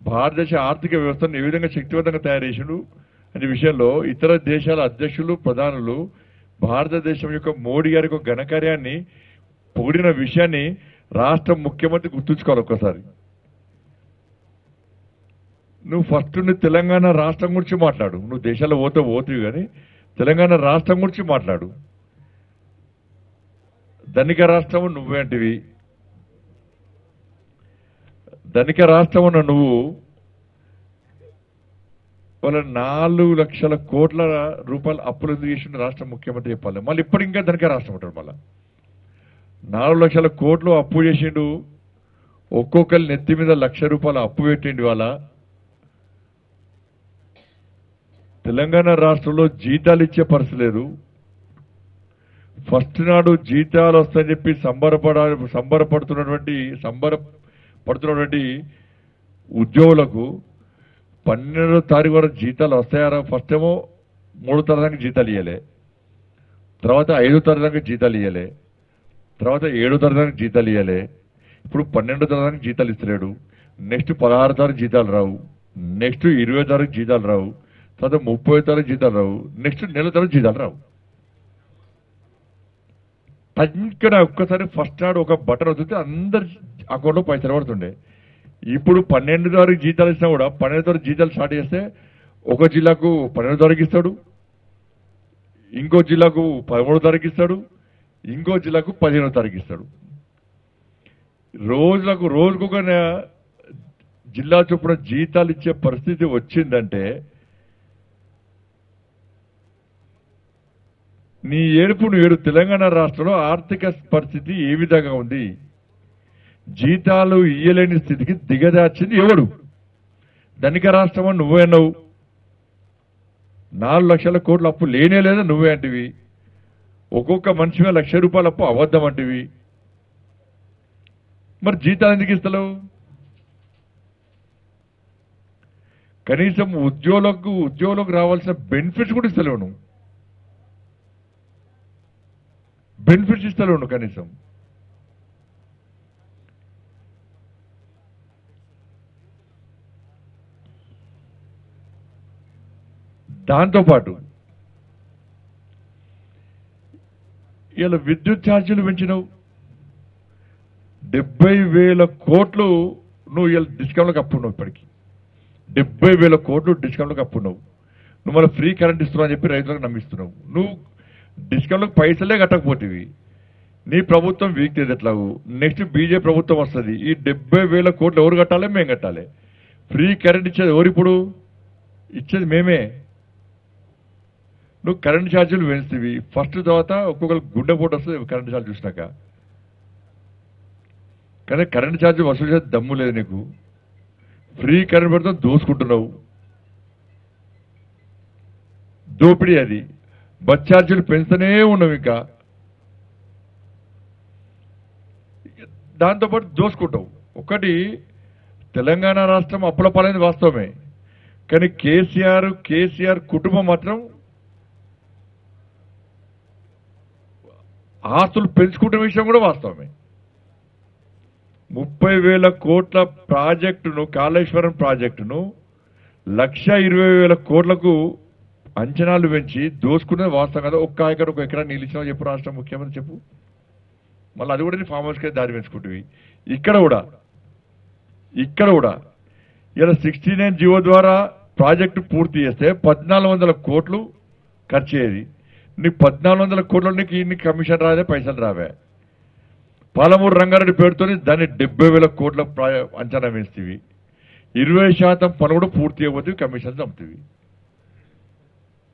భారతదేశ ఆర్థిక వ్యవస్థను ఏ విధంగా శక్తివంతంగా తయారు చేసిండు అనే విషయంలో ఇతర దేశాల అధ్యక్షులు ప్రధానులు భారతదేశం యొక్క మోడీ గారి యొక్క ఘనకార్యాన్ని పొగిడిన విషయాన్ని రాష్ట్ర ముఖ్యమంత్రి గుర్తుంచుకోవాలి ఒక్కసారి నువ్వు ఫస్ట్ నువ్వు తెలంగాణ రాష్ట్రం గురించి మాట్లాడు నువ్వు దేశాల్లో పోతే పోతువి కానీ తెలంగాణ రాష్ట్రం గురించి మాట్లాడు ధనిక రాష్ట్రం నువ్వేంటివి ధనిక రాష్ట్రం ఉన్న నువ్వు వాళ్ళ నాలుగు లక్షల కోట్ల రూపాయల అప్పులు ఎందుకు చేసిన రాష్ట్ర ముఖ్యమంత్రి చెప్పాలి మళ్ళీ ఇప్పుడు ఇంకా ధనిక రాష్ట్రం ఉంటాడు మళ్ళీ నాలుగు లక్షల కోట్లు అప్పు చేసిండు ఒక్కొక్కరి నెత్తి మీద లక్ష రూపాయల అప్పు పెట్టిండు వాళ్ళ తెలంగాణ రాష్ట్రంలో జీతాలు ఇచ్చే పరిస్థితి లేదు ఫస్ట్ నాడు జీతాలు వస్తాయని చెప్పి సంబరపడ సంబరపడుతున్నటువంటి సంబరపడుతున్నటువంటి ఉద్యోగులకు పన్నెండో తారీఖు వరకు జీతాలు వస్తాయారా ఫస్ట్ ఏమో మూడో తారీఖు జీతాలు ఇవ్వలే తర్వాత ఐదో తారీఖు జీతాలు ఇవ్వలే తర్వాత ఏడో తారీఖు జీతాలు ఇవ్వలే ఇప్పుడు పన్నెండో తారీఖు జీతాలు ఇస్తలేడు నెక్స్ట్ పదహారు తారీఖు జీతాలు రావు నెక్స్ట్ ఇరవై తారీఖు జీతాలు రావు తర్వాత ముప్పై తారీఖు జీతాలు రావు నెక్స్ట్ నెల తారీఖు జీతాలు రావు ఇక్కడ ఒక్కసారి ఫస్ట్ నాడు ఒక బటన్ వదిలితే అందరి అకౌంట్లో పైసలు పడుతుండే ఇప్పుడు పన్నెండు తారీఖు జీతాలు ఇచ్చినా కూడా పన్నెండు తారీఖు జీతాలు స్టార్ట్ చేస్తే ఒక జిల్లాకు పన్నెండు తారీఖు ఇస్తాడు ఇంకో జిల్లాకు పదమూడో తారీఖు ఇస్తాడు ఇంకో జిల్లాకు పదిహేనో తారీఖు ఇస్తాడు రోజులకు రోజుకొక నె- జిల్లా చొప్పున జీతాలు ఇచ్చే పరిస్థితి వచ్చిందంటే నీ ఏడుపు ఏడు తెలంగాణ రాష్ట్రంలో ఆర్థిక పరిస్థితి ఏ విధంగా ఉంది జీతాలు ఇయ్యలేని స్థితికి దిగజార్చింది ఎవడు ధనిక రాష్ట్రం అని నువ్వే అన్నావు నాలుగు లక్షల కోట్ల అప్పు లేనే లేదా నువ్వే అంటివి ఒక్కొక్క మనిషి మీద లక్ష రూపాయల అప్పు అబద్ధం అంటివి మరి జీతాలు ఎందుకు ఇస్తలేవు కనీసం ఉద్యోగులకు ఉద్యోగులకు రావాల్సిన బెనిఫిట్స్ కూడా ఇస్తలేవు నువ్వు బెనిఫిట్స్ ఇస్తలేవు నువ్వు కనీసం దాంతోపాటు ఇలా విద్యుత్ ఛార్జీలు పెంచినావు డెబ్బై వేల కోట్లు నువ్వు ఇలా డిస్కౌంట్లకు అప్పున్నావు ఇప్పటికి డెబ్బై వేల కోట్లు డిస్కౌంట్లకు అప్పున్నావు నువ్వు మళ్ళీ ఫ్రీ కరెంట్ ఇస్తున్నావు అని చెప్పి రైతులకు నమ్మిస్తున్నావు నువ్వు డిస్కౌంట్లకు పైసలే కట్టకపోతేవి నీ ప్రభుత్వం వీక్ ఎట్లాగు నెక్స్ట్ బీజేపీ ప్రభుత్వం వస్తుంది ఈ డెబ్బై వేల కోట్లు ఎవరు కట్టాలి మేము కట్టాలి ఫ్రీ కరెంట్ ఇచ్చేది ఎవరు ఇప్పుడు ఇచ్చేది మేమే నువ్వు కరెంట్ ఛార్జీలు పెంచుతీవి ఫస్ట్ తర్వాత ఒక్కొక్కరు గుండెపోటు వస్తుంది కరెంట్ ఛార్జ్ చూసినాక కానీ కరెంట్ ఛార్జ్ వసూలు చేసే దమ్ము లేదు నీకు ఫ్రీ కరెంట్ పెడితే దోసుకుంటున్నావు దోపిడీ అది బస్ ఛార్జీలు పెంచుతూనే ఉన్నావు ఇంకా దాంతోపాటు దోసుకుంటావు ఒకటి తెలంగాణ రాష్ట్రం అప్పుల పాలైంది వాస్తవమే కానీ కేసీఆర్ కేసీఆర్ కుటుంబం మాత్రం ఆస్తులు పెంచుకుంటున్న విషయం కూడా వాస్తవమే ముప్పై వేల కోట్ల ప్రాజెక్టును కాళేశ్వరం ప్రాజెక్టును లక్ష ఇరవై వేల కోట్లకు అంచనాలు పెంచి దోసుకున్నది వాస్తవం కదా ఒక్క ఎకర ఒక ఎకరా నీళ్ళు ఇచ్చినావు చెప్పు రాష్ట్ర ముఖ్యమంత్రి చెప్పు మళ్ళీ అది కూడా నీ ఫామ్ హౌస్కే దారి పెంచుకుంటువి ఇక్కడ కూడా ఇక్కడ కూడా ఇలా సిక్స్టీ నైన్ జియో ద్వారా ప్రాజెక్టు పూర్తి చేస్తే పద్నాలుగు వందల కోట్లు ఖర్చు అయ్యేది నీ పద్నాలుగు వందల కోట్ల నీకు ఇన్ని కమిషన్ రాదే పైసలు రావే పాలమూరు రంగారెడ్డి పేరుతోని దాన్ని డెబ్బై వేల కోట్ల ప్రా- అంచనా వేస్తేవి ఇరవై శాతం పని కూడా పూర్తి అయిపోతే కమిషన్ చంపుతీవి